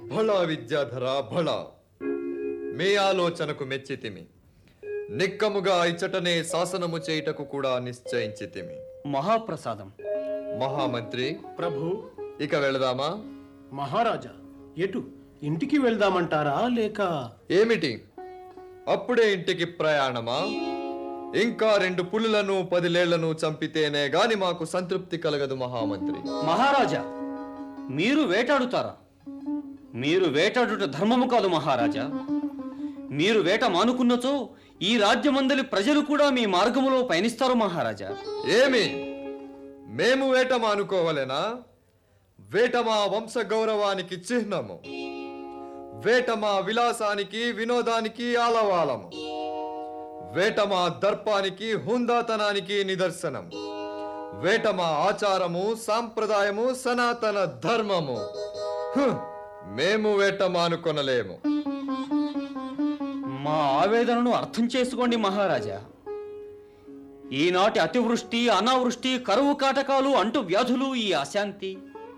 భళ విద్యాధర భళ మీ ఆలోచనకు మెచ్చితిమి నిక్కముగా ఇచ్చటనే శాసనము చేయుటకు కూడా నిశ్చయించితిమి మహాప్రసాదం మహామంత్రి ప్రభు ఇక వెళదామా మహారాజా ఎటు ఇంటికి వెళ్దామంటారా లేక ఏమిటి అప్పుడే ఇంటికి ప్రయాణమా ఇంకా రెండు పులులను పదిలేళ్లను చంపితేనే గాని మాకు సంతృప్తి కలగదు మహామంత్రి మహారాజా మీరు వేటాడుతారా మీరు వేటాడుట ధర్మము కాదు మహారాజా మీరు వేట మానుకున్నచో ఈ రాజ్యమందలి ప్రజలు కూడా మీ మార్గములో పయనిస్తారు మహారాజా ఏమి మేము వేట మానుకోవలెనా వేట మా వంశ గౌరవానికి చిహ్నము వేట మా విలాసానికి వినోదానికి ఆలవాలము వేట మా దర్పానికి హుందాతనానికి నిదర్శనం వేట మా ఆచారము సాంప్రదాయము సనాతన ధర్మము హ్, మేము వేట మానుకొనలేము మా ఆవేదనను అర్థం చేసుకోండి మహారాజా ఈనాటి అతివృష్టి అనావృష్టి కరువు కాటకాలు అంటు వ్యాధులు ఈ అశాంతి